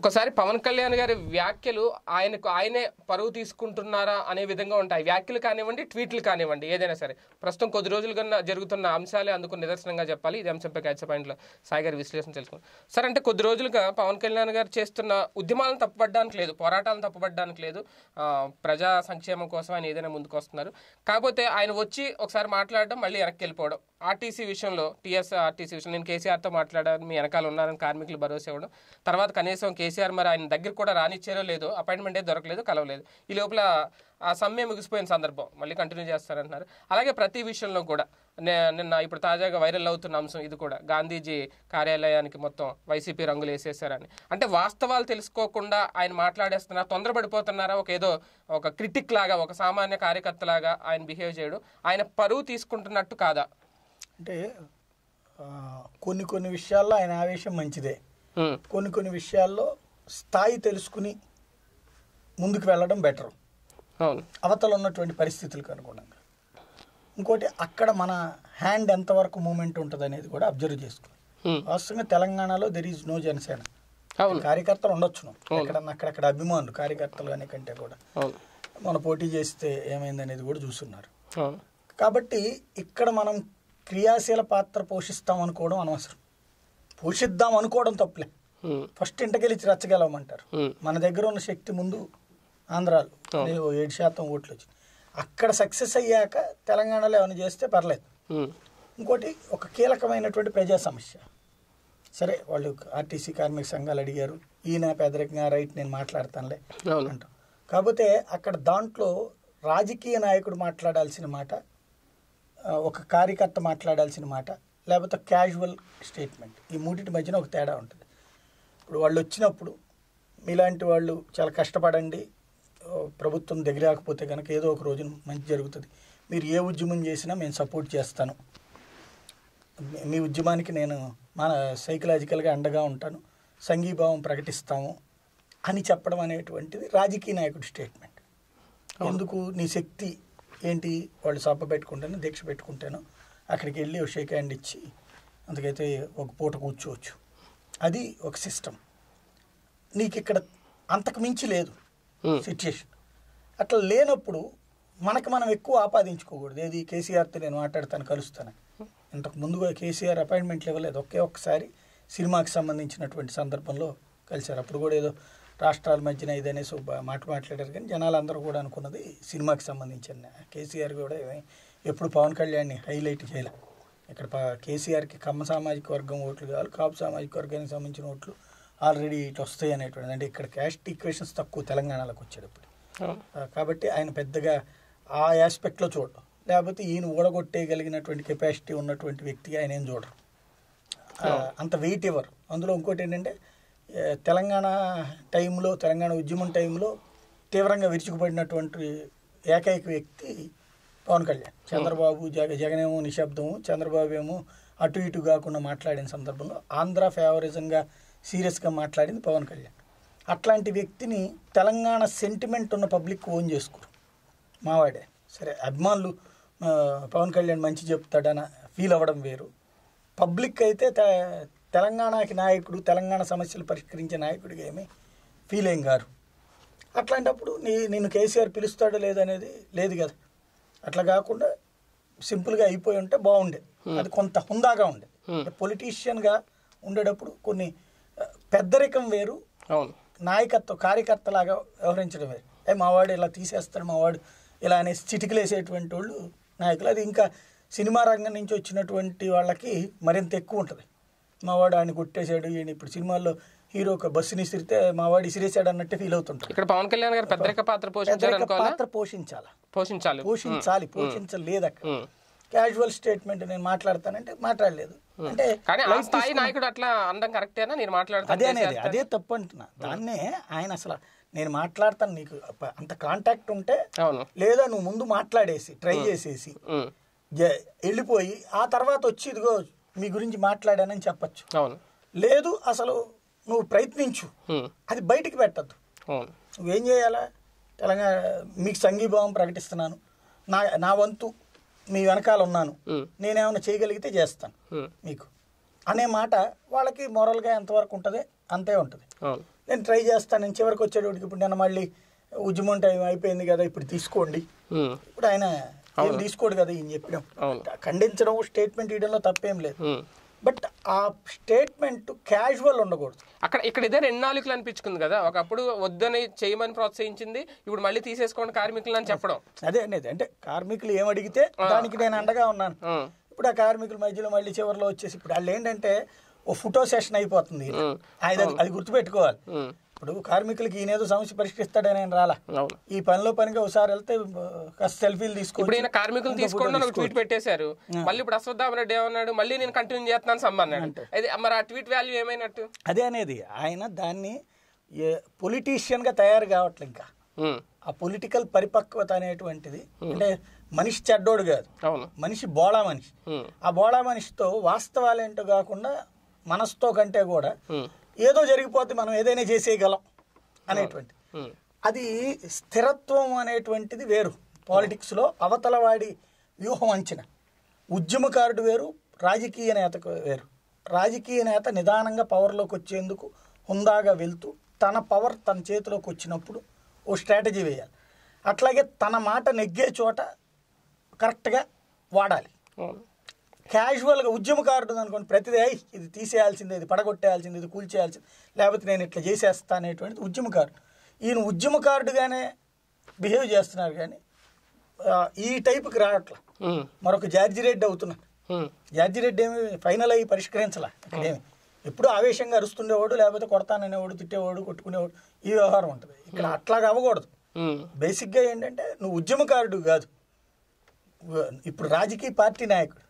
ఒకసారి పవన్ కళ్యాణ్ గారి వ్యాఖ్యలు ఆయనకు ఆయనే పరువు తీసుకుంటున్నారా అనే విధంగా ఉంటాయి వ్యాఖ్యలు కానివ్వండి ట్వీట్లు కానివ్వండి ఏదైనా సరే ప్రస్తుతం కొద్ది రోజులుగా జరుగుతున్న అంశాలే అందుకు నిదర్శనంగా చెప్పాలి ఇది అంశంపై క్యాచ్ పాయింట్లో సాయి గారి విశ్లేషణ తెలుసుకున్నాం సార్ అంటే కొద్ది రోజులుగా పవన్ కళ్యాణ్ గారు చేస్తున్న ఉద్యమాలను తప్పుపడడానికి లేదు పోరాటాలను తప్పుపడడానికి లేదు ఆ, ప్రజా సంక్షేమం కోసం ఆయన ఏదైనా ముందుకు వస్తున్నారు కాకపోతే ఆయన వచ్చి ఒకసారి మాట్లాడడం మళ్ళీ వెనక్కి వెళ్ళిపోవడం ఆర్టీసీ విషయంలో టీఎస్ ఆర్టీసీ విషయంలో నేను కేసీఆర్తో మాట్లాడాను మీ వెనకాల ఉన్నారని కార్మికులు భరోసా ఇవ్వడం తర్వాత కనీసం కేసీఆర్ మరి ఆయన దగ్గర కూడా రానిచ్చారో లేదో అపాయింట్మెంట్ ఏ దొరకలేదు కలవలేదు ఈ లోపల ఆ సమ్మె ముగిసిపోయిన సందర్భం మళ్ళీ కంటిన్యూ చేస్తారంటున్నారు అలాగే ప్రతి విషయంలో కూడా నే- నిన్న ఇప్పుడు తాజాగా వైరల్ అవుతున్న అంశం ఇది కూడా గాంధీజీ కార్యాలయానికి మొత్తం వైసీపీ రంగులు వేసేసారని అంటే వాస్తవాలు తెలుసుకోకుండా ఆయన మాట్లాడేస్తున్నారా తొందరపడిపోతున్నారా ఒక ఏదో ఒక క్రిటిక్ లాగా ఒక సామాన్య కార్యకర్త లాగా ఆయన బిహేవ్ చేయడం ఆయన పరువు తీసుకుంటున్నట్టు కాదా అంటే ఆ, కొన్ని కొన్ని విషయాల్లో ఆయన ఆవేశం మంచిదే ఉమ్, కొన్ని కొన్ని విషయాల్లో స్థాయి తెలుసుకుని ముందుకు వెళ్ళడం బెటర్ అవును అవతల ఉన్నటువంటి పరిస్థితులకు అనుగుణంగా ఇంకోటి అక్కడ మన హ్యాండ్ ఎంతవరకు మూమెంట్ ఉంటుంది అనేది కూడా అబ్జర్వ్ చేసుకోవాలి ఉమ్, వాస్తవంగా తెలంగాణలో దెర్ ఈజ్ నో జనసేన అవును కార్యకర్తలు ఉండొచ్చును ఎక్కడన్నా అక్కడక్కడ అభిమానులు కార్యకర్తలు అనే కంటే కూడా అవును మన పోటీ చేస్తే ఏమైంది అనేది కూడా చూస్తున్నారు అవును కాబట్టి ఇక్కడ మనం క్రియాశీల పాత్ర పోషిస్తాం అనుకోవడం అనవసరం పోషిద్దాం అనుకోవడం తప్పులే ఉమ్, ఫస్ట్ ఇంటకెళ్ళి రచ్చగలమంటారు ఉమ్, మన దగ్గర ఉన్న శక్తి ముందు ఆంధ్రాలో అదే ఓ ఏడు శాతం ఓట్లు వచ్చి అక్కడ సక్సెస్ అయ్యాక తెలంగాణలో ఏమైనా చేస్తే పర్లేదు ఉమ్, ఇంకోటి ఒక కీలకమైనటువంటి ప్రజా సమస్య సరే వాళ్ళు ఆర్టీసీ కార్మిక సంఘాలు అడిగారు ఈయన పేదరికంగా రైట్ నేను మాట్లాడతానులే అవును అంటాం కాకపోతే అక్కడ దాంట్లో రాజకీయ నాయకుడు మాట్లాడాల్సిన మాట ఆ, ఒక కార్యకర్త మాట్లాడాల్సిన మాట లేకపోతే క్యాజువల్ స్టేట్మెంట్ ఈ మూడింటి మధ్యన ఒక తేడా ఉంటుంది ఇప్పుడు వాళ్ళు వచ్చినప్పుడు మీలాంటి వాళ్ళు చాలా కష్టపడండి ఓ, ప్రభుత్వం దగ్గర రాకపోతే కనుక ఏదో ఒక రోజున మంచి జరుగుతుంది మీరు ఏ ఉద్యమం చేసినా మేము సపోర్ట్ చేస్తాను మీ- మీ ఉద్యమానికి నేను మన సైకలాజికల్గా అండగా ఉంటాను సంఘీభావం ప్రకటిస్తాము అని చెప్పడం అనేటువంటిది రాజకీయ నాయకుడి స్టేట్మెంట్ ఎందుకు నీ శక్తి ఏంటి వాళ్ళు సభ పెట్టుకుంటాను దీక్ష పెట్టుకుంటాను అక్కడికి వెళ్ళి ఒక షేక్ హ్యాండ్ ఇచ్చి అందుకైతే ఒక పూట కూర్చోవచ్చు అది ఒక సిస్టమ్ నీకు ఇక్కడ అంతకు మించి లేదు ఉమ్, సిచ్యుయేషన్ అట్లా లేనప్పుడు మనకు మనం ఎక్కువ ఆపాదించుకోకూడదు ఏది కేసీఆర్తో నేను మాట్లాడతాను కలుస్తాను ఇంతకు ముందుగా కేసీఆర్ అపాయింట్మెంట్లు ఇవ్వలేదు ఒకే ఒక్కసారి సినిమాకి సంబంధించినటువంటి సందర్భంలో కలిశారు అప్పుడు కూడా ఏదో రాష్ట్రాల మధ్యన ఇదనేసి ఒక మాట మాట్లాడారు కానీ జనాలు అందరూ కూడా అనుకున్నది సినిమాకి సంబంధించిన కేసీఆర్ కూడా ఏమీ ఎప్పుడు పవన్ కళ్యాణ్ని హైలైట్ చేయలే ఇక్కడ ప- కేసీఆర్కి కమ్మ సామాజిక వర్గం ఓట్లు కావాలి కాపు సామాజిక వర్గానికి సంబంధించిన ఓట్లు ఆల్రెడీ ఇటు వస్తాయి అనేటువంటిది అంటే ఇక్కడ క్యాస్ట్ ఈక్వేషన్స్ తక్కువ తెలంగాణలోకి వచ్చేటప్పుడు అవును ఆ, కాబట్టి ఆయన పెద్దగా ఆ ఆస్పెక్ట్లో చూడడం లేకపోతే ఈయన ఊడగొట్టేయగలిగినటువంటి కెపాసిటీ ఉన్నటువంటి వ్యక్తిగా ఆయన ఏం చూడరు ఆ, అంత వెయిట్ ఇవ్వరు అందులో ఇంకోటి ఏంటంటే ఏ, తెలంగాణ టైంలో తెలంగాణ ఉద్యమం టైంలో తీవ్రంగా విరుచుకుపడినటువంటి ఏకైక వ్యక్తి పవన్ కళ్యాణ్ చంద్రబాబు జగ జగనేమో నిశ్శబ్దము చంద్రబాబు ఏమో అటు ఇటు కాకుండా మాట్లాడిన సందర్భంలో ఆంధ్ర ఫేవరిజంగా సీరియస్గా మాట్లాడింది పవన్ కళ్యాణ్ అట్లాంటి వ్యక్తిని తెలంగాణ సెంటిమెంట్ ఉన్న పబ్లిక్ ఓన్ చేసుకోరు మావాడే సరే అభిమానులు ఆ, పవన్ కళ్యాణ్ మంచి చెప్తాడని ఫీల్ అవ్వడం వేరు పబ్లిక్ అయితే తె- తెలంగాణకి నాయకుడు తెలంగాణ సమస్యలు పరిష్కరించే నాయకుడిగా ఏమీ ఫీల్ ఏం గారు అట్లాంటప్పుడు నీ నిన్ను కేసీఆర్ పిలుస్తాడో లేదనేది లేదు కదా అట్లా కాకుండా సింపుల్గా అయిపోయి ఉంటే బాగుండే అది కొంత హుందాగా ఉండే Hmm. పొలిటీషియన్గా ఉండేటప్పుడు కొన్ని ఆ, పెద్దరికం వేరు అవును నాయకత్వ కార్యకర్తలాగా వ్యవహరించడం వేరు ఏ మావాడు ఇలా తీసేస్తాడు మావాడు ఇలా అనేసి చిటికలేసేటువంటి వాళ్ళు నాయకులు అది ఇంకా సినిమా రంగం నుంచి వచ్చినటువంటి వాళ్ళకి మరింత ఎక్కువ ఉంటుంది మావాడు ఆయన కొట్టేశాడు ఈయన ఇప్పుడు సినిమాల్లో హీరో ఒక బస్సుని ఇసిరితే మావాడు ఇసిరేసాడు అన్నట్టు ఫీల్ అవుతుంటారు ఇక్కడ పవన్ కళ్యాణ్ గారు పెద్దరిక పాత్ర పోషించారు పెద్దరిక అనుకోవాలా పాత్ర పోషించాలి పోషించాలి పోషించాలి పోషించలేదు అక్కడ ఉమ్. క్యాజువల్ స్టేట్మెంట్ నేను మాట్లాడతానంటే మాట్లాడలేదు అంటే కానీ ఆ స్థాయి నాయకుడు అట్లా అందం కరెక్టేనా నేను అదే మాట్లాడుతాను అనేది అదే తప్పు అంటున్నా దాన్నే ఆయన అసలు నేను మాట్లాడతాను నీకు అప్ప- అంత కాంటాక్ట్ ఉంటే అవును లేదా నువ్వు ముందు మాట్లాడేసి ట్రై చేసేసి ఉమ్, జ- వెళ్ళిపోయి ఆ తర్వాత వచ్చి ఇదిగో మీ గురించి మాట్లాడానని చెప్పచ్చు అవును లేదు అసలు నువ్వు ప్రయత్నించు ఉమ్, అది బయటికి పెట్టద్దు అవును నువ్వేం చేయాలా తెలంగాణ మీకు సంఘీభావం ప్రకటిస్తున్నాను నా నా వంతు మీ వెనకాల ఉన్నాను ఉమ్, నేనేమైనా చేయగలిగితే చేస్తాను ఉమ్, మీకు అనే మాట వాళ్ళకి మొరల్గా ఎంతవరకు ఉంటుంది అంతే ఉంటుంది అవును నేను ట్రై చేస్తాను నేను చివరికి వచ్చేటప్పటికి ఇప్పుడు నేను మళ్ళీ ఉద్యమం టైం అయిపోయింది కదా ఇప్పుడు తీసుకోండి ఉమ్, ఇప్పుడు ఆయన ఏం తీసుకోడు కదా ఈయన చెప్పడం అవును ఖండించడం స్టేట్మెంట్ ఇవ్వడంలో తప్పేం లేదు ఉమ్. బట్ ఆ స్టేట్మెంట్ క్యాజువల్ ఉండకూడదు అక్కడ ఇక్కడ ఇదే రెండు నాలుగులు అనిపించుకుంది కదా ఒకప్పుడు వద్దని చేయమని ప్రోత్సహించింది ఇప్పుడు మళ్ళీ తీసేసుకోండి కార్మికులు అని చెప్పడం అదే అనేది అంటే కార్మికులు ఏం అడిగితే దానికి నేను అండగా ఉన్నాను ఉమ్, ఇప్పుడు ఆ కార్మికుల మధ్యలో మళ్ళీ చివరిలో వచ్చేసి ఇప్పుడు వాళ్ళు ఏంటంటే ఓ ఫోటో సెషన్ అయిపోతుంది ఈయన. ఉమ్. ఆయన అది- అది గుర్తుపెట్టుకోవాలి ఉమ్, ఇప్పుడు కార్మికులకి ఈయన ఏదో సమస్య పరిష్కరిస్తాడని ఆయన రాలా అవును ఈ పనిలో పనిగా ఒకసారి వెళ్తే ఆ, కాస్త సెల్ఫీలు తీసుకో ఇప్పుడు ఈయన కార్మికులు తీసుకోండి అని ఒక ట్వీట్ పెట్టేశారు మళ్ళీ ఇప్పుడు అశ్వత్థామ రెడ్డి ఏమన్నాడు మళ్ళీ నేను కంటిన్యూ చేస్తున్నాను సమ్మన్నాడు అయితే మరి ఆ ట్వీట్ వాల్యూ ఏమైనట్టు అదే అనేది ఆయన దాన్ని పొలిటీషియన్గా తయారు కావట్లే ఇంకా ఉమ్, ఆ పొలిటికల్ పరిపక్వత అనేటువంటిది అంటే మనిషి చెడ్డోడు కాదు అవును మనిషి బోళా మనిషి ఉమ్, ఆ బోళా మనిషితో వాస్తవాలేంటో కాకుండా మనసుతో కంటే కూడా ఉమ్, ఏదో జరిగిపోతే మనం ఏదైనా చేసేయగలం అనేటువంటి ఉమ్, అది స్థిరత్వం అనేటువంటిది వేరు పాలిటిక్స్లో అవతల వాడి వ్యూహం అంచనా ఉద్యమకారుడు వేరు రాజకీయ నేతకు వేరు రాజకీయ నేత నిదానంగా పవర్లోకి వచ్చేందుకు హుందాగా వెళ్తూ తన పవర్ తన చేతిలోకి వచ్చినప్పుడు ఓ స్ట్రాటజీ వేయాలి అట్లాగే తన మాట నెగ్గే చోట కరెక్ట్గా వాడాలి అవును క్యాజువల్గా ఉద్యమకారుడు అనుకోండి ప్రతిదీ "ఏయ్, ఇది తీసేయాల్సిందే ఇది పడగొట్టేయాల్సింది ఇది కూల్చేయాల్సింది లేకపోతే నేను ఇట్లా చేసేస్తా అనేటువంటిది ఉద్యమకారుడు ఈయన ఉద్యమకారుడుగానే బిహేవ్ చేస్తున్నారు కానీ ఆ, ఈ టైపుకి రావట్లా ఉమ్, మరొక జార్జి రెడ్డి అవుతున్నారు ఉమ్, జార్జి రెడ్డి ఏమి ఫైనల్ అయ్యి పరిష్కరించలా ఇక్కడేమి ఎప్పుడు ఆవేశంగా అరుస్తుండేవాడు లేకపోతే కొడతాననేవాడు తిట్టేవాడు కొట్టుకునేవాడు ఈ వ్యవహారం ఉంటుంది ఇక్కడ అట్లాగా అవ్వకూడదు ఉమ్, బేసిక్గా ఏంటంటే నువ్వు ఉద్యమకారుడు కాదు ఇప్పుడు రాజకీయ పార్టీ నాయకుడు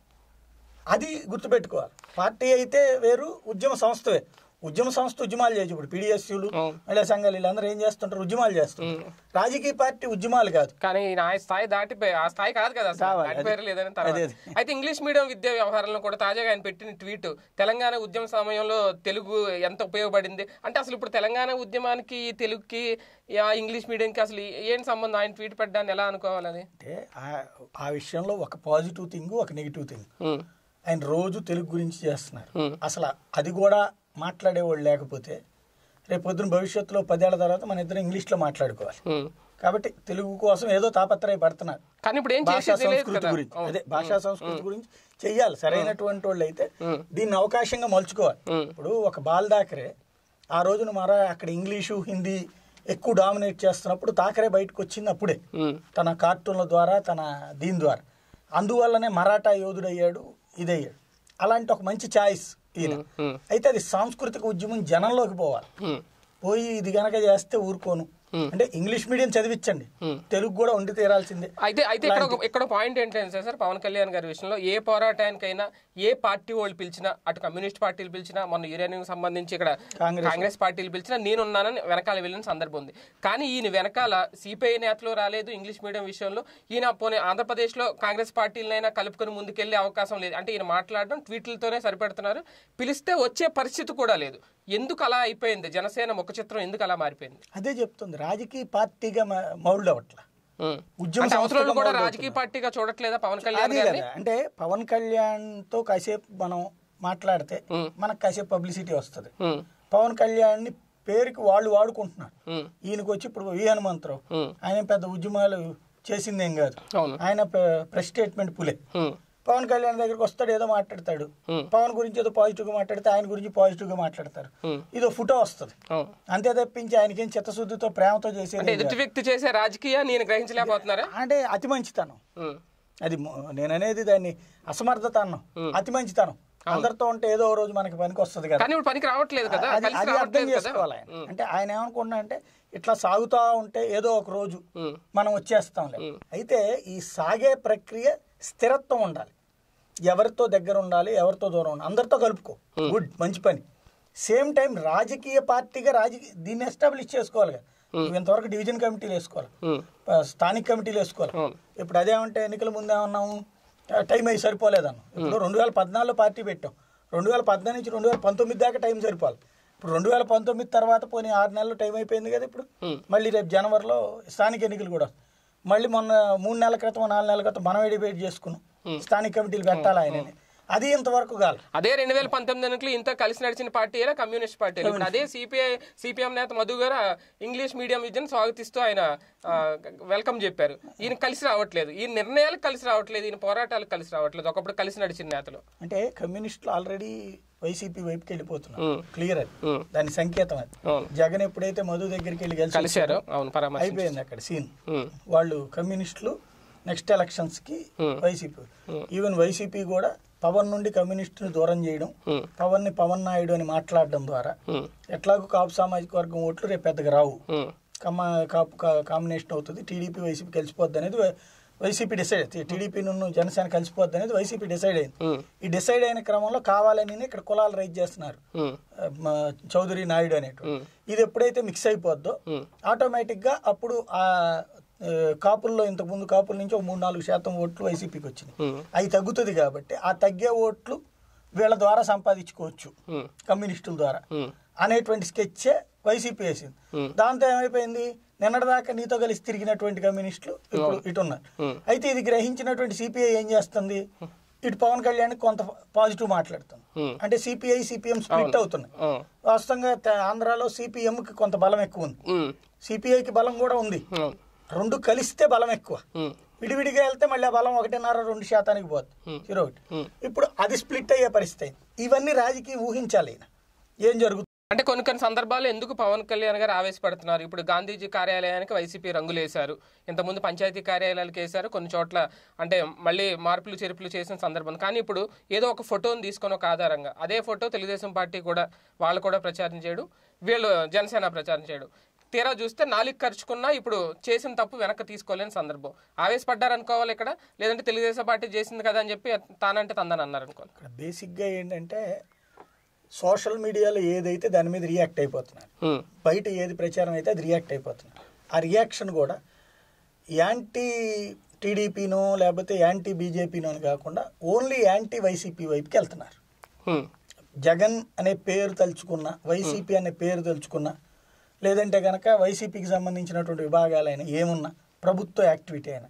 అది గుర్తుపెట్టుకోవాలి పార్టీ అయితే వేరు ఉద్యమ సంస్థ వేరు ఉద్యమ సంస్థ ఉద్యమాలు చేయొచ్చు ఇప్పుడు పీడిఎస్యూలు అవును. మహిళా సంఘాలు వీళ్ళందరూ ఏం చేస్తుంటారు ఉద్యమాలు చేస్తుంటారు రాజకీయ పార్టీ ఉద్యమాలు కాదు కానీ ఈయన ఆ స్థాయి దాటిపోయి ఆ స్థాయి కాదు కదా అసలు. కావాలి, దాటిపోయారు అదే. లేదని తర్వాత అదే, అదే. అయితే ఇంగ్లీష్ మీడియం విద్యా వ్యవహారంలో కూడా తాజాగా ఆయన పెట్టిన ట్వీట్ తెలంగాణ ఉద్యమ సమయంలో తెలుగు ఎంత ఉపయోగపడింది అంటే అసలు ఇప్పుడు తెలంగాణ ఉద్యమానికి ఈ తెలుగుకి ఆ ఇంగ్లీష్ మీడియంకి అసలు ఏంటి సంబంధం ఆయన ట్వీట్ పెట్టడాన్ని ఎలా అనుకోవాలి అది అంటే ఆ- ఆ విషయంలో ఒక పాజిటివ్ థింగ్ ఒక నెగిటివ్ థింగ్ ఉమ్, ఆయన రోజు తెలుగు గురించి చేస్తున్నారు Hmm. అసలు అది కూడా మాట్లాడేవాళ్ళు లేకపోతే రేపు పొద్దున భవిష్యత్తులో పదేళ్ల తర్వాత మన ఇద్దరం ఇంగ్లీష్లో మాట్లాడుకోవాలి ఉమ్. కాబట్టి తెలుగు కోసం ఏదో తాపత్రయపడుతున్నారు కానీ ఇప్పుడు ఏం భాషా చేసేది తెలియదు సంస్కృతి కదా గురించి అవును. అదే భాషా సంస్కృతి గురించి చెయ్యాలి సరైనటువంటి వాళ్ళు అయితే Hmm. దీన్ని అవకాశంగా మలుచుకోవాలి Hmm. ఇప్పుడు ఒక బాల్ దాకరే ఆ రోజున మరా అక్కడ ఇంగ్లీషు హిందీ ఎక్కువ డామినేట్ చేస్తున్నప్పుడు తాకరే బయటకు వచ్చింది అప్పుడే ఉమ్, తన కార్టూన్ల ద్వారా తన దీని ద్వారా అందువల్లనే మరాఠా యోధుడయ్యాడు ఇదయ్యాడు అలాంటి ఒక మంచి ఛాయిస్ ఈయన ఉమ్, అయితే అది సాంస్కృతిక ఉద్యమం జనంలోకి పోవాలి ఉమ్, పోయి ఇది గనక చేస్తే ఊరుకోను Hmm. అంటే ఇంగ్లీష్ మీడియం చదివించండి Hmm. తెలుగు కూడా ఉండి తీరాల్సిందే అయితే అయితే ఇక్కడ ఒక- ఇక్కడ పాయింట్ ఏంటంటే సార్ పవన్ కళ్యాణ్ గారి విషయంలో ఏ పోరాటానికైనా ఏ పార్టీ వాళ్ళు పిలిచినా అటు కమ్యూనిస్ట్ పార్టీలు పిలిచినా మన యురేనియం సంబంధించి ఇక్కడ కాంగ్రెస్ కాంగ్రెస్ పార్టీలు పిలిచినా నేనున్నానని వెనకాల వెళ్ళిన సందర్భం ఉంది కానీ ఈయన వెనకాల సిపిఐ నేతలు రాలేదు ఇంగ్లీష్ మీడియం విషయంలో ఈయన పోనీ ఆంధ్రప్రదేశ్లో కాంగ్రెస్ పార్టీలనైనా కలుపుకొని ముందుకెళ్లే అవకాశం లేదు అంటే ఈయన మాట్లాడడం ట్వీట్లతోనే సరిపెడుతున్నారు పిలిస్తే వచ్చే పరిస్థితి కూడా లేదు ఎందుకు అలా అయిపోయింది జనసేన ముఖ చిత్రం ఎందుకు అలా మారిపోయింది అదే చెప్తుంది రాజకీయ పార్టీగా మౌల్డ్ అవట్లా ఉం. ఉద్యమ అంటే అవతల వాళ్ళు సంస్థగా కూడా మొదలు రాజకీయ పార్టీగా చూడట్లేదా పవన్ కళ్యాణ్ అది గారిని కదా అంటే పవన్ కళ్యాణ్ తో కాసేపు మనం మాట్లాడితే మనకు కాసేపు పబ్లిసిటీ వస్తుంది ఉం. పవన్ కళ్యాణ్ ని పేరుకి వాళ్ళు వాడుకుంటున్నారు ఉం. ఈయనకు వచ్చి ఇప్పుడు వి హనుమంతరావు ఉం. ఆయన పెద్ద ఉద్యమాలు చేసిందేం కాదు అవును ఆయన ప్రెస్ స్టేట్మెంట్ పులే ఉం. పవన్ కళ్యాణ్ దగ్గరికి వస్తాడు ఏదో మాట్లాడతాడు Hmm. పవన్ గురించి ఏదో పాజిటివ్ గా మాట్లాడితే ఆయన గురించి పాజిటివ్ గా మాట్లాడతారు Hmm. ఇదో ఫోటో వస్తుంది అవును అంతే తప్పించి ఆయనకేం చిత్తశుద్ధితో ప్రేమతో చేసేది అంటే ఏం ఎదుటి కాదు. వ్యక్తి చేసే రాజకీయ నేను గ్రహించలేకపోతున్నారా అంటే అతి మంచితనం ఉం. అది మొ- నేను అనేది దాన్ని అసమర్థత అన్నాం అతి మంచితనం అందరితో ఉంటే ఏదో ఓ రోజు మనకి పనికి వస్తుంది కదా కానీ ఇప్పుడు పనికి రావట్లేదు కదా అది కలిసి అది అర్థం రావట్లేదు కదా చేసుకోవాలి ఆయన అంటే ఆయన ఏమనుకున్నా అంటే ఇట్లా సాగుతా ఉంటే ఏదో ఒక రోజు ఉం. మనం వచ్చేస్తాంలే అయితే ఈ సాగే ప్రక్రియ స్థిరత్వం ఉండాలి ఎవరితో దగ్గర ఉండాలి ఎవరితో దూరం ఉండాలి అందరితో కలుపుకో గుడ్ మంచి పని సేమ్ టైం రాజకీయ పార్టీగా రాజకీయ దీన్ని ఎస్టాబ్లిష్ చేసుకోవాలి కదా నువ్వు ఇంతవరకు డివిజన్ కమిటీలు వేసుకోవాలి ఉం. ప- స్థానిక కమిటీలు వేసుకోవాలి అవును. ఇప్పుడు అదేమంటే ఎన్నికల ముందు ఏమన్నాము ఆ, టైం అయ్యి సరిపోలేదన్నాం ఇప్పుడు రెండు వేల పద్నాలుగులో పార్టీ పెట్టాం రెండు వేల పద్నాలుగు నుంచి రెండు వేల పంతొమ్మిది దాకా టైం సరిపోవాలి ఇప్పుడు రెండు వేల పంతొమ్మిది తర్వాత పోనీ ఆరు నెలలు టైం అయిపోయింది కదా ఇప్పుడు Hmm. మళ్ళీ రేపు జనవరిలో స్థానిక ఎన్నికలు కూడా వస్తాయి. మళ్ళీ మొన్న మూడు నెలల క్రితం నాలుగు నెలల క్రితం మనం డిబేట్ చేసుకున్నాం స్థానిక కమిటీలు పెట్టాలి ఆయనని అది ఇంతవరకు కాదు అదే రెండు వేల పంతొమ్మిది ఎన్నికలు ఇంత కలిసి నడిచిన పార్టీయే కమ్యూనిస్ట్ పార్టీ ఇప్పుడు అదే సిపిఐ సిపిఎం నేత మధు గారు ఆ ఇంగ్లీష్ మీడియం విద్యను స్వాగతిస్తూ ఆయన ఆ, వెల్కమ్ చెప్పారు ఈయన కలిసి రావట్లేదు ఈ నిర్ణయాలకు కలిసి రావట్లేదు ఈయన పోరాటాలకు కలిసి రావట్లేదు ఒకప్పుడు కలిసి నడిచిన నేతలు అంటే కమ్యూనిస్టులు ఆల్రెడీ వైసీపీ వైపుకి వెళ్ళిపోతున్నారు ఉమ్. క్లియర్ అది ఉమ్. దాని సంకేతం అది అవును జగన్ ఎప్పుడైతే మధు దగ్గరికి వెళ్ళి కలిసి కలిశారు అవును పరామర్శ అయిపోయింది అక్కడ సీన్ ఉమ్, వాళ్ళు కమ్యూనిస్టులు నెక్స్ట్ ఎలక్షన్స్ కి Hmm. వైసీపీ ఈవెన్ వైసీపీ కూడా పవన్ నుండి కమ్యూనిస్టుని దూరం చేయడం ఉమ్, పవన్ ని పవన్ నాయుడు అని మాట్లాడడం ద్వారా ఉమ్, ఎట్లాగో కాపు సామాజిక వర్గం ఓట్లు రేపు పెద్దగా రావు ఉమ్, కమ్మ కాపు కా- కాంబినేషన్ అవుతుంది టీడీపీ వైసీపీ కలిసిపోద్ది అనేది వై- వైసీపీ డిసైడ్ టీడీపీ నుండి జనసేన కలిసిపోద్ది అనేది వైసీపీ డిసైడ్ అయింది ఉమ్, ఈ డిసైడ్ అయిన క్రమంలో కావాలని ఇక్కడ కులాలు రైజ్ చేస్తున్నారు ఉమ్, ఆ, మా చౌదరి నాయుడు అనేటువంటి ఉమ్, ఇది ఎప్పుడైతే మిక్స్ అయిపోద్దో ఉమ్, ఆటోమేటిక్ గా అప్పుడు ఆ ఆ, కాపుల్లో ఇంతకు ముందు కాపుల నుంచి ఒక మూడు నాలుగు శాతం ఓట్లు వైసీపీకి వచ్చినాయి ఉమ్, అవి తగ్గుతుంది కాబట్టి ఆ తగ్గే ఓట్లు వీళ్ళ ద్వారా సంపాదించుకోవచ్చు ఉమ్, కమ్యూనిస్టుల ద్వారా ఉమ్, అనేటువంటి స్కెచ్చే వైసీపీ వేసింది Hmm. దాంతో ఏమైపోయింది నిన్నటిదాకా నీతో కలిసి తిరిగినటువంటి కమ్యూనిస్టులు ఇప్పుడు ఇటు ఉన్నారు Hmm. అయితే ఇది గ్రహించినటువంటి సిపిఐ ఏం చేస్తుంది ఇటు పవన్ కళ్యాణ్ కొంత పాజిటివ్ మాట్లాడుతుంది Hmm. అంటే సిపిఐ సిపిఎం స్ప్లిట్ అవుతున్నాయి ఉమ్, వాస్తవంగా త- ఆంధ్రాలో సిపిఎం కి కొంత బలం ఎక్కువ ఉంది ఉమ్, సిపిఐకి బలం కూడా ఉంది ఉమ్, రెండు కలిస్తే బలం ఎక్కువ ఉమ్, విడివిడిగా వెళ్తే మళ్ళీ ఆ బలం ఒకటిన్నర రెండు శాతానికి పోతుంది Hmm. జీరో ఒకటి Hmm. ఇప్పుడు అది స్ప్లిట్ అయ్యే పరిస్థితి అయింది ఇవన్నీ రాజకీయం ఊహించాలి ఈయన. ఏం జరుగుతుంది అంటే కొన్ని కొన్ని సందర్భాల్లో ఎందుకు పవన్ కళ్యాణ్ గారు ఆవేశపడుతున్నారు ఇప్పుడు గాంధీజీ కార్యాలయానికి వైసీపీ రంగులు వేశారు ఇంతకుముందు పంచాయతీ కార్యాలయాలకు వేశారు కొన్ని చోట్ల అంటే మళ్ళీ మార్పులు చేర్పులు చేసిన సందర్భం కానీ ఇప్పుడు ఏదో ఒక ఫోటోని తీసుకొని ఒక ఆధారంగా అదే ఫోటో తెలుగుదేశం పార్టీ కూడా వాళ్ళు కూడా ప్రచారం చేయడం వీళ్ళు జనసేన ప్రచారం చేయడం తీరా చూస్తే నాలుగు ఖర్చుకున్నా ఇప్పుడు చేసిన తప్పు వెనక్కి తీసుకోలేని సందర్భం ఆవేశపడ్డారు అనుకోవాలి ఇక్కడ లేదంటే తెలుగుదేశం పార్టీ చేసింది కదా అని చెప్పి తానంటే తందని అన్నారు అనుకోవాలి ఇక్కడ బేసిక్గా ఏంటంటే సోషల్ మీడియాలో ఏదైతే దాని మీద రియాక్ట్ అయిపోతున్నారు ఉమ్, బయట ఏది ప్రచారం అయితే అది రియాక్ట్ అయిపోతున్నారు ఆ రియాక్షన్ కూడా యాంటీ టీడీపీనో లేకపోతే యాంటీ బీజేపీనో అని కాకుండా ఓన్లీ యాంటీ వైసీపీ వైపుకి వెళ్తున్నారు ఉమ్, జగన్ అనే పేరు తలుచుకున్న వైసీపీ అనే పేరు తలుచుకున్న లేదంటే కనుక వైసీపీకి సంబంధించినటువంటి విభాగాలైన ఏమున్నా ప్రభుత్వ యాక్టివిటీ అయినా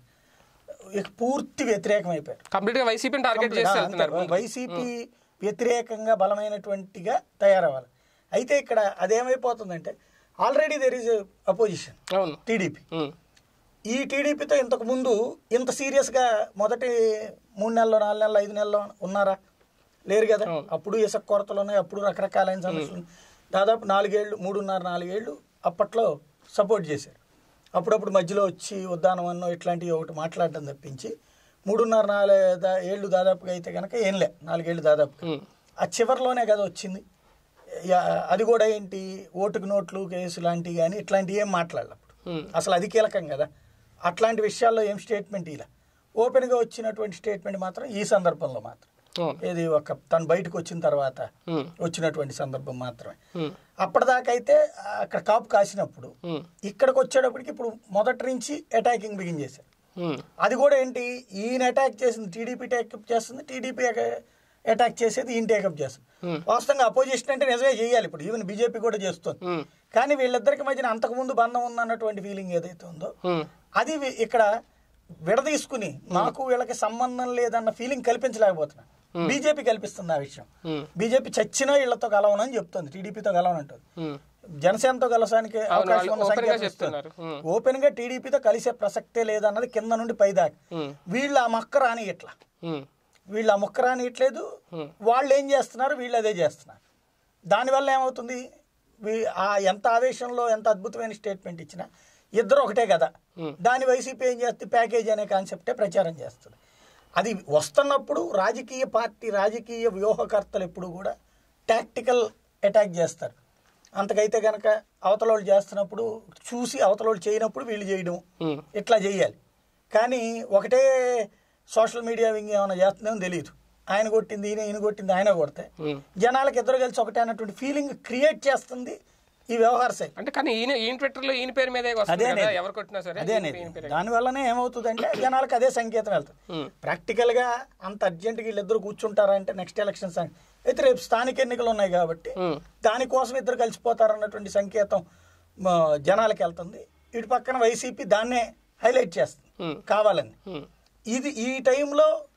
ఇక పూర్తి వ్యతిరేకం అయిపోయారు కంప్లీట్ గా వైసీపీని టార్గెట్ చేసి వెళ్తున్నారు ముందుకు. వైసీపీ వ్యతిరేకంగా బలమైనటువంటిగా తయారవ్వాలి అయితే ఇక్కడ అదేమైపోతుందంటే ఆల్రెడీ దెర్ ఈజ్ అపోజిషన్ అవును టీడీపీ ఉమ్, ఈ టీడీపీతో ఇంతకు ముందు ఇంత సీరియస్గా మొదటి మూడు నెలలు నాలుగు నెలలు ఐదు నెలలు ఉన్నారా లేరు కదా అవును. అప్పుడు ఇసుక కొరతలు ఉన్నాయి అప్పుడు రకరకాలైన సమస్యలు ఉన్నాయి. దాదాపు నాలుగేళ్లు మూడున్నర నాలుగేళ్లు అప్పట్లో సపోర్ట్ చేశారు అప్పుడప్పుడు మధ్యలో వచ్చి ఉద్దానవన్నో ఇట్లాంటివి ఒకటి మాట్లాడడం తప్పించి మూడున్నర నాలుగు దా- ఏళ్ళు దాదాపుగా అయితే కనుక ఏంలే నాలుగేళ్ళు దాదాపు ఉమ్, ఆ చివరిలోనే కదా వచ్చింది యా- అది కూడా ఏంటి ఓటుకు నోట్లు కేసు లాంటివి కానీ ఇట్లాంటివి ఏం మాట్లాడాలి అప్పుడు ఉమ్, అసలు అది కీలకం కదా అట్లాంటి విషయాల్లో ఏం స్టేట్మెంట్ ఇలా ఓపెన్గా వచ్చినటువంటి స్టేట్మెంట్ మాత్రం ఈ సందర్భంలో మాత్రం అవును ఏది ఒక తను బయటకు వచ్చిన తర్వాత ఉమ్, వచ్చినటువంటి సందర్భం మాత్రమే ఉమ్, అప్పటిదాకా అయితే అక్కడ కాపు కాసినప్పుడు ఉమ్, ఇక్కడికి వచ్చేటప్పటికి ఇప్పుడు మొదటి నుంచి అటాకింగ్ బిగిన్ చేశారు ఉమ్, అది కూడా ఏంటి ఈయన అటాక్ చేసింది టీడీపీ టేకప్ చేస్తుంది టీడీపీ అటాక్ చేసేది ఈయన టేకప్ చేస్తుంది Hmm. వాస్తవంగా అపోజిషన్ అంటే నిజమే చేయాలి ఇప్పుడు ఈవెన్ బీజేపీ కూడా చేస్తుంది ఉమ్, కానీ వీళ్ళిద్దరికి మధ్యన అంతకుముందు బంధం ఉందన్నటువంటి ఫీలింగ్ ఏదైతే ఉందో ఉమ్, అది వి- ఇక్కడ విడదీసుకుని నాకు వీళ్ళకి సంబంధం లేదన్న ఫీలింగ్ కల్పించలేకపోతున్నా బీజేపీ కల్పిస్తుంది ఆ విషయం ఉమ్, బీజేపీ చచ్చినా వీళ్ళతో కలవనని చెప్తుంది టీడీపీతో కలవనంటుంది ఉమ్, జనసేనతో కలవడానికి అవకాశం వాళ్ళు ఉన్న open గా సంఖ్య చెప్తున్నారు. ఉమ్. ఓపెన్ గా టీడీపీతో కలిసే ప్రసక్తే లేదన్నది కింద నుండి పైదాకా ఉమ్, వీళ్ళు ఆ మొక్క రాని ఇట్లా ఉమ్, వీళ్ళు ఆ మొక్క రానియట్లేదు Hmm. వాళ్ళు ఏం చేస్తున్నారు వీళ్ళు అదే చేస్తున్నారు దానివల్ల ఏమవుతుంది వీ- ఆ ఎంత ఆవేశంలో ఎంత అద్భుతమైన స్టేట్మెంట్ ఇచ్చినా ఇద్దరు ఒకటే కదా Hmm. దాని వైసీపీ ఏం చేస్తుంది ప్యాకేజ్ అనే కాన్సెప్టే ప్రచారం చేస్తుంది అది వస్తున్నప్పుడు రాజకీయ పార్టీ రాజకీయ వ్యూహకర్తలు ఎప్పుడు కూడా టాక్టికల్ అటాక్ చేస్తారు అంతకైతే కనుక అవతలోళ్ళు చేస్తున్నప్పుడు చూసి అవతలోళ్ళు చేయనప్పుడు వీళ్ళు చేయడం ఉమ్, ఇట్లా చేయాలి కానీ ఒకటే సోషల్ మీడియా వింగ్ ఏమైనా చేస్తుందేమో తెలియదు ఆయన కొట్టింది ఈయన ఈయన కొట్టింది ఆయన కొడితే ఉమ్. జనాలకు ఇద్దరు కలిసి ఒకటే అన్నటువంటి ఫీలింగ్ క్రియేట్ చేస్తుంది ఈ వ్యవహార శైలి అంటే కానీ ఈయన ఈయన ట్విట్టర్ లో ఈయన పేరు మీదే వస్తుంది అదే కదా అనేది. ఎవరు కొట్టినా సరే అదే ఈయన అనేది ఈయన పేరే. దాని వల్లనే ఏమవుతుందంటే జనాలకు అదే సంకేతం వెళ్తుంది ఉమ్, ప్రాక్టికల్ గా అంత అర్జెంట్గా వీళ్ళిద్దరు కూర్చుంటారా అంటే నెక్స్ట్ ఎలక్షన్స్ అని అయితే రేపు స్థానిక ఎన్నికలు ఉన్నాయి కాబట్టి ఉమ్, దానికోసం ఇద్దరు కలిసిపోతారన్నటువంటి సంకేతం మా జనాలకు వెళ్తుంది ఇటు పక్కన వైసీపీ దాన్నే హైలైట్ చేస్తుంది ఉమ్, కావాలని ఉమ్, ఇది ఈ టైంలో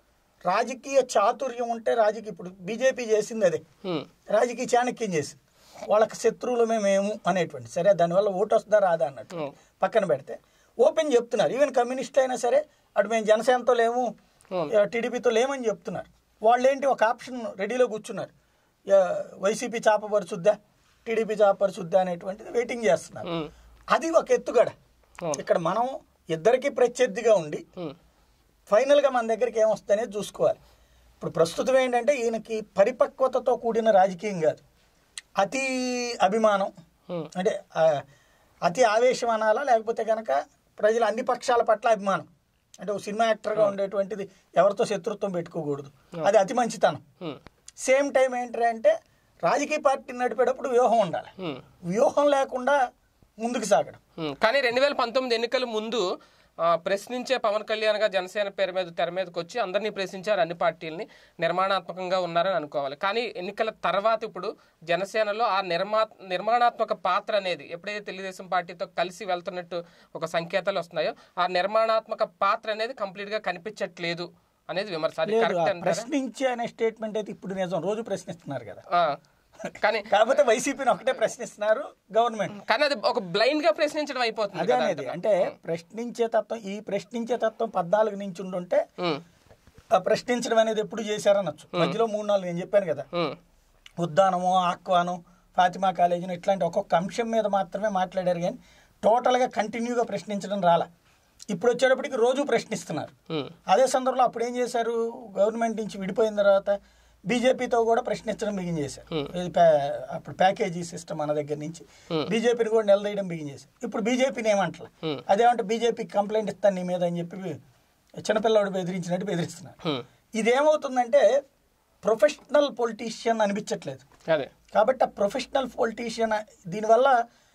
రాజకీయ చాతుర్యం ఉంటే రాజకీయ ఇప్పుడు బీజేపీ చేసింది అదే ఉమ్, రాజకీయ చాణక్యం చేసింది వాళ్ళకి శత్రువులమే మేము అనేటువంటి సరే దానివల్ల ఓటు వస్తుందా రాదా అన్నట్టు ఉమ్, పక్కన పెడితే ఓపెన్ చెప్తున్నారు ఈవెన్ కమ్యూనిస్ట్ అయినా సరే అటు మేము జనసేనతో లేము అవును. ఆ, టీడీపీతో లేమని చెప్తున్నారు వాళ్ళు ఏంటి ఒక ఆప్షన్ రెడీలో కూర్చున్నారు యా, వైసీపీ చాపపరుచుద్దా టీడీపీ చాపపరుచుద్దా అనేటువంటిది వెయిటింగ్ చేస్తున్నారు ఉమ్, అది ఒక ఎత్తుగడ అవును. ఇక్కడ మనం ఇద్దరికి ప్రత్యర్థిగా ఉండి ఉమ్, ఫైనల్గా మన దగ్గరికి ఏమొస్తుందనేది చూసుకోవాలి ఇప్పుడు ప్రస్తుతం ఏంటంటే ఈయనకి పరిపక్వతతో కూడిన రాజకీయం కాదు అతి అభిమానం ఉమ్, అంటే ఆ, అతి ఆవేశం అనాలా లేకపోతే కనుక ప్రజల అన్ని పక్షాల పట్ల అభిమానం అంటే ఒక సినిమా యాక్టర్గా ఉండేటువంటిది ఎవరితో శత్రుత్వం పెట్టుకోకూడదు అది అతి మంచితనం ఉమ్, సేమ్ టైం ఏంటంటే రాజకీయ పార్టీ నడిపేటప్పుడు వ్యూహం ఉండాలి ఉమ్. వ్యూహం లేకుండా ముందుకు సాగడం ఉమ్, కానీ రెండు వేల పంతొమ్మిది ఎన్నికల ముందు ఆ, ప్రశ్నించే పవన్ కళ్యాణ్ గా జనసేన పేరు మీద తెర మీదకి వచ్చి అందరినీ ప్రశ్నించారు అన్ని పార్టీలని నిర్మాణాత్మకంగా ఉన్నారని అనుకోవాలి కానీ ఎన్నికల తర్వాత ఇప్పుడు జనసేనలో ఆ నిర్మా నిర్మాణాత్మక పాత్ర అనేది ఎప్పుడైతే తెలుగుదేశం పార్టీతో కలిసి వెళ్తున్నట్టు ఒక సంకేతాలు వస్తున్నాయో ఆ నిర్మాణాత్మక పాత్ర అనేది కంప్లీట్ గా కనిపించట్లేదు అనేది విమర్శ అది లేదు కరెక్ట్ ఆ అంటారా ప్రశ్నించే అనే స్టేట్మెంట్ అయితే ఇప్పుడు నిజం రోజు ప్రశ్నిస్తున్నారు కదా ఆ, కానీ కాకపోతే వైసీపీని ఒకటే ప్రశ్నిస్తున్నారు గవర్నమెంట్ కానీ అది ఒక బ్లైండ్ గా ప్రశ్నించడం అయిపోతుంది అదే కదా అనేది అంటే ప్రశ్నించే తత్వం ఈ ప్రశ్నించే తత్వం పద్నాలుగు నుంచి ఉండుంటే ఉమ్, ఆ ప్రశ్నించడం అనేది ఎప్పుడు చేశారనొచ్చు మధ్యలో మూడు నాలుగు నేను చెప్పాను కదా ఉమ్, ఉద్దానము ఆక్వాను ఫాతిమా కాలేజీను ఇట్లాంటి ఒక్కొక్క అంశం మీద మాత్రమే మాట్లాడారు కానీ టోటల్గా కంటిన్యూగా ప్రశ్నించడం రాలా ఇప్పుడు వచ్చేటప్పటికి రోజు ప్రశ్నిస్తున్నారు ఉమ్, అదే సందర్భంలో అప్పుడు ఏం చేశారు గవర్నమెంట్ నుంచి విడిపోయిన తర్వాత బీజేపీతో కూడా ప్రశ్నించడం బిగిన్ చేశారు ఇది ప్యా- అప్పుడు ప్యాకేజీ సిస్టమ్ అన్న దగ్గర నుంచి బీజేపీని కూడా నిలదీయడం బిగిన్ చేశారు ఇప్పుడు బీజేపీని ఏమంటారు Hmm. అదేమంటే బీజేపీకి కంప్లైంట్ ఇస్తాను నీ మీద అని చెప్పి చిన్నపిల్లవాడు బెదిరించినట్టు బెదిరిస్తున్నారు ఉమ్, ఇదేమవుతుందంటే ప్రొఫెషనల్ పొలిటీషియన్ అనిపించట్లేదు అదే కాబట్టి ఆ ప్రొఫెషనల్ పొలిటీషియన్ దీనివల్ల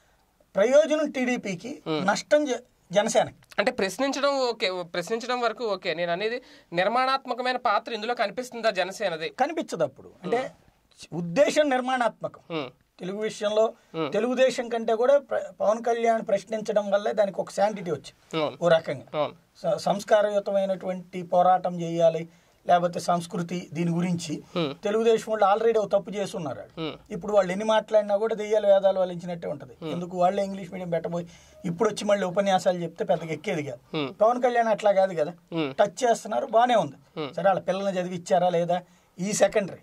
ప్రయోజనం టీడీపీకి నష్టం జ- జనసేనకి అంటే ప్రశ్నించడం ఓకే ప్రశ్నించడం వరకు ఓకే నేను అనేది నిర్మాణాత్మకమైన పాత్ర ఇందులో కనిపిస్తుందా జనసేనది కనిపించదు అప్పుడు అంటే ఉద్దేశం నిర్మాణాత్మకం ఉమ్, తెలుగు విషయంలో తెలుగుదేశం కంటే కూడా ప్ర- పవన్ కళ్యాణ్ ప్రశ్నించడం వల్లే దానికి ఒక శాంటిటీ వచ్చింది అవును ఓ రకంగా అవును స- సంస్కారయుతమైనటువంటి పోరాటం చేయాలి లేకపోతే సంస్కృతి దీని గురించి Hmm. తెలుగుదేశం వాళ్ళు ఆల్రెడీ ఒక తప్పు చేసి ఉన్నారు వాళ్ళు. Hmm. ఇప్పుడు వాళ్ళు ఎన్ని మాట్లాడినా కూడా దెయ్యాలు వేదాలు వలించినట్టే ఉంటది ఎందుకు వాళ్ళే ఇంగ్లీష్ మీడియం పెట్టబోయి ఇప్పుడు వచ్చి మళ్ళీ ఉపన్యాసాలు చెప్తే పెద్దగా ఎక్కేది కాదు Hmm. పవన్ కళ్యాణ్ అట్లా కాదు కదా Hmm. టచ్ చేస్తున్నారు బానే ఉంది Hmm. సరే వాళ్ళ పిల్లల్ని చదివిచ్చారా లేదా ఈ సెకండరీ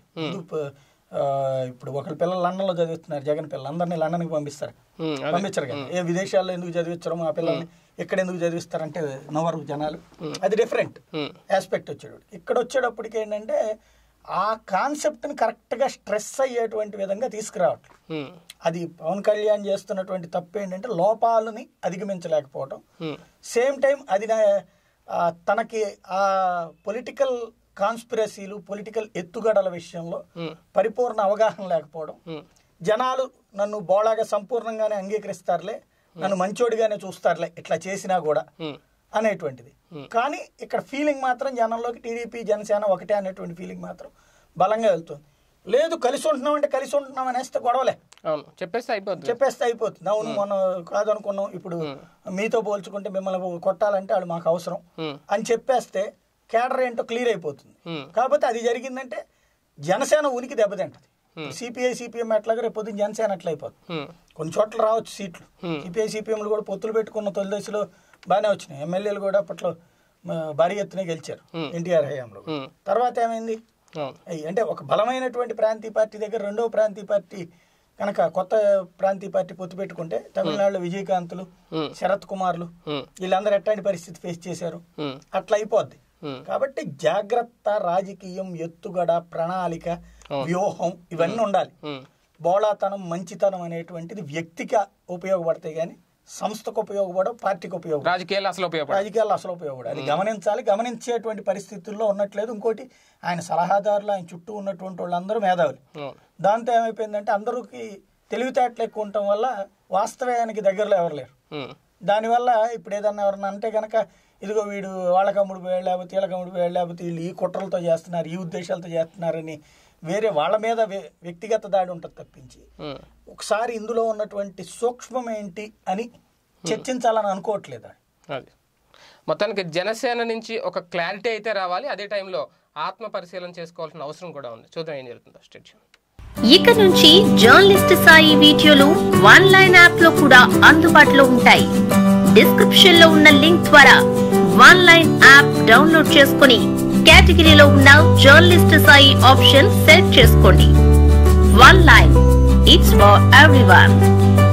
ఇప్పుడు ఒకరి పిల్లలు లండన్ లో చదివిస్తున్నారు జగన్ పిల్లలు అందరినీ లండన్ కి పంపిస్తారు ఉమ్, అదే పంపించరు కదా ఏ విదేశాల్లో ఎందుకు చదివించరు మా పిల్లల్ని ఇక్కడ ఎందుకు చదివిస్తారంటే నవ్వరు జనాలు అది డిఫరెంట్ ఉమ్, ఆస్పెక్ట్ వచ్చేటప్పుడు ఇక్కడ వచ్చేటప్పటికి ఏంటంటే ఆ కాన్సెప్ట్ని కరెక్ట్గా స్ట్రెస్ అయ్యేటువంటి విధంగా తీసుకురావట్లేదు ఉమ్, అది పవన్ కళ్యాణ్ చేస్తున్నటువంటి తప్పు ఏంటంటే లోపాలని అధిగమించలేకపోవటం ఉమ్, సేమ్ టైం అది నా- ఆ తనకి ఆ పొలిటికల్ కాన్స్పిరసీలు పొలిటికల్ ఎత్తుగడల విషయంలో ఉమ్, పరిపూర్ణ అవగాహన లేకపోవడం ఉమ్, జనాలు నన్ను బోళాగా సంపూర్ణంగానే అంగీకరిస్తారులే నన్ను మంచోడిగానే చూస్తారులే ఇట్లా చేసినా కూడా ఉమ్, అనేటువంటిది కానీ ఇక్కడ ఫీలింగ్ మాత్రం జనంలోకి టీడీపీ జనసేన ఒకటే అనేటువంటి ఫీలింగ్ మాత్రం బలంగా వెళ్తుంది లేదు కలిసి ఉంటున్నాం అంటే కలిసి ఉంటున్నాం అనేస్తే గొడవలే అవును చెప్పేస్తే అయిపోతుంది చెప్పేస్తే అయిపోతుంది అవును మనం కాదనుకున్నాం ఇప్పుడు మీతో పోల్చుకుంటే మిమ్మల్ని కొట్టాలంటే వాళ్ళు మాకు అవసరం ఉమ్, అని చెప్పేస్తే కేడర్ ఏంటో క్లియర్ అయిపోతుంది ఉమ్, కాకపోతే అది జరిగిందంటే జనసేన ఉనికి దెబ్బతింటది సిపిఐ సిపిఎం ఎట్లాగా రేపు పొద్దున్న జనసేన అట్లా అయిపోతుంది ఉమ్, కొన్ని చోట్ల రావచ్చు సీట్లు Hmm. సిపిఐ సిపిఎంలు కూడా పొత్తులు పెట్టుకున్న తొలి దశలో బాగానే వచ్చినాయి ఎమ్మెల్యేలు కూడా అప్పట్లో మ, భారీ ఎత్తున గెలిచారు Hmm. ఎన్టీఆర్ హయాంలో ఉమ్, తర్వాత ఏమైంది అవును అయ్యి అంటే ఒక బలమైనటువంటి ప్రాంతీయ పార్టీ దగ్గర రెండో ప్రాంతీయ పార్టీ కనుక కొత్త ప్రాంతీయ పార్టీ పొత్తు పెట్టుకుంటే తమిళనాడులో విజయకాంత్లు Hmm. శరత్ కుమార్లు ఉమ్, వీళ్ళందరూ ఎట్లాంటి పరిస్థితి ఫేస్ చేశారు ఉమ్, అట్లా అయిపోద్ది ఉమ్, కాబట్టి జాగ్రత్త రాజకీయం ఎత్తుగడ ప్రణాళిక వ్యూహం ఇవన్నీ ఉండాలి ఉమ్, బోళాతనం మంచితనం అనేటువంటిది వ్యక్తికి ఉపయోగపడతాయి కానీ సంస్థకు ఉపయోగపడవు పార్టీకి ఉపయోగపడవు రాజకీయాలు అసలు ఉపయోగపడదు రాజకీయాల్లో అసలు ఉపయోగపడవు అది గమనించాలి గమనించేటువంటి పరిస్థితుల్లో ఉన్నట్లేదు ఇంకోటి ఆయన సలహాదారులు ఆయన చుట్టూ ఉన్నటువంటి వాళ్ళందరూ మేధావులు అవును దాంతో ఏమైపోయిందంటే అందరికి తెలివితేటలు ఎక్కువ ఉండటం వల్ల వాస్తవానికి దగ్గరలో ఎవరు లేరు ఉమ్, దానివల్ల ఇప్పుడు ఏదన్నా ఎవరన్నా అంటే కనుక ఇదిగో వీడు వాళ్ళకి అమ్ముడు పోయాడు లేకపోతే వీళ్ళకి అమ్ముడు పోయాడు లేకపోతే వీళ్ళు ఈ కుట్రలతో చేస్తున్నారు ఈ ఉద్దేశాలతో చేస్తున్నారని వేరే వాళ్ళ మీద వ్య- వ్యక్తిగత దాడి ఉంటుంది తప్పించి ఉమ్, ఒకసారి ఇందులో ఉన్నటువంటి సూక్ష్మం ఏంటి అని చర్చించాలని అనుకోవట్లేదు అది మొత్తానికి జనసేన నుంచి ఒక క్లారిటీ అయితే రావాలి అదే టైంలో ఆత్మ పరిశీలన చేసుకోవాల్సిన అవసరం కూడా ఉంది చూద్దాం ఏం జరుగుతుందో స్టేట్ ఇక నుంచి జర్నలిస్ట్ సాయి వీడియోలు వన్ లైన్ యాప్ లో కూడా అందుబాటులో ఉంటాయి డిస్క్రిప్షన్ లో ఉన్న లింక్ ద్వారా వన్ లైన్ యాప్ డౌన్లోడ్ చేసుకుని కేటగిరీలో ఉన్న జర్నలిస్ట్ సాయి ఆప్షన్ సెలెక్ట్ చేసుకోండి one line it's for everyone